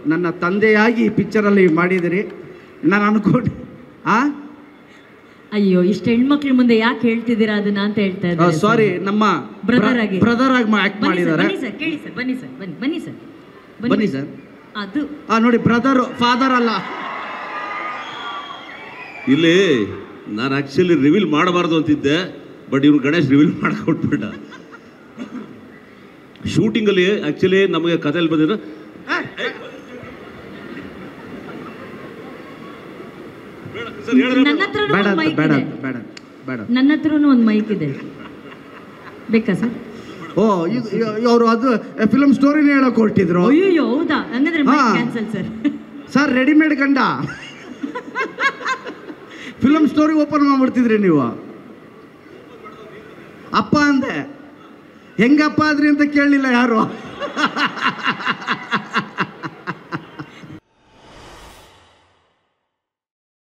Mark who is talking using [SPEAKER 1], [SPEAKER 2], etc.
[SPEAKER 1] ನನ್ನ ತಂದೆಯಾಗಿ ಈ ಪಿಕ್ಚರಲ್ಲಿ ಮಾಡಿದಿರಿ ನಾನು ಅನ್ಕೊಂಡು ಆ
[SPEAKER 2] ಅಯ್ಯೋ ಇಷ್ಟು ಹೆಣ್ಮಕ್ಳ ಮುಂದೆ ಯಾಕೆ ಹೇಳ್ತಿದ್ದೀರಾ ಅದನ್ನ ಅಂತ ಹೇಳ್ತಾ ಇದ್ದಾರೆ
[SPEAKER 1] ಸಾರಿ ನಮ್ಮ
[SPEAKER 2] Brother ಆಗಿ.
[SPEAKER 1] ಬ್ರದರ್ ಆಗಿ ಆಕ್ಟ್
[SPEAKER 2] ಬನ್ನಿ ಸರ್
[SPEAKER 1] ಮಾಡಿದ್ದಾರೆ
[SPEAKER 2] ಬನ್ನಿ ಸರ್ ಕೇಳಿ ಸರ್ ಬನ್ನಿ ಸರ್ ಬನ್ನಿ ಬನ್ನಿ ಸರ್
[SPEAKER 1] ಬನ್ನಿ ಸರ್
[SPEAKER 2] ಅದು
[SPEAKER 1] ಆ ನೋಡಿ ಬ್ರದರ್ ಫಾದರ್ ಅಲ್ಲ
[SPEAKER 3] ಇಲ್ಲಿ ನಾನು ಆ್ಯಕ್ಚುಲಿ ರಿವೀಲ್ ಮಾಡಬಾರ್ದು ಅಂತಿದ್ದೆ ಬಟ್ ಇವ್ನು ಗಣೇಶ್ ರಿವೀಲ್ ಮಾಡಿಕೊಟ್ಬಿಟ್ಟ ಶೂಟಿಂಗಲ್ಲಿ ಆ್ಯಕ್ಚುಲಿ ನಮಗೆ ಕಥೆಯಲ್ಲಿ ಬಂದಿರೋ
[SPEAKER 2] ನನ್ನ ಹತ್ರನೂ
[SPEAKER 1] ಬೇಡ
[SPEAKER 2] ಒಂದು
[SPEAKER 1] ಅಂತ,
[SPEAKER 2] ಮೈಕ್
[SPEAKER 1] ಬೇಡ
[SPEAKER 2] ಇದೆ
[SPEAKER 1] ಅಂತ, ಬೇಡ ಬೇಡ
[SPEAKER 2] ನನ್ನ ಹತ್ರನೂ ಒಂದು ಮೈಕ್ ಇದೆ ಬೇಕಾ ಸರ್
[SPEAKER 1] ಓ ಇದು ಅವರು ಅದು ಫಿಲಮ್ ಸ್ಟೋರಿನೇ ಹೇಳಕ್ ಹೊರಟಿದ್ರು
[SPEAKER 2] ಅಯ್ಯೋ ಹೌದಾ ಹಂಗಂದ್ರೆ ಮೈಕ್
[SPEAKER 1] ಹಾ.
[SPEAKER 2] ಕ್ಯಾನ್ಸಲ್ ಸರ್
[SPEAKER 1] ಸರ್ ರೆಡಿಮೇಡ್ ಗಂಡ ಫಿಲಮ್ ಸ್ಟೋರಿ ಓಪನ್ ಮಾಡ್ಬಿಡ್ತಿದ್ರಿ ನೀವು ಅಪ್ಪ ಅಂದೆ ಹೆಂಗಪ್ಪ ಆದ್ರಿ ಅಂತ ಕೇಳಲಿಲ್ಲ ಯಾರು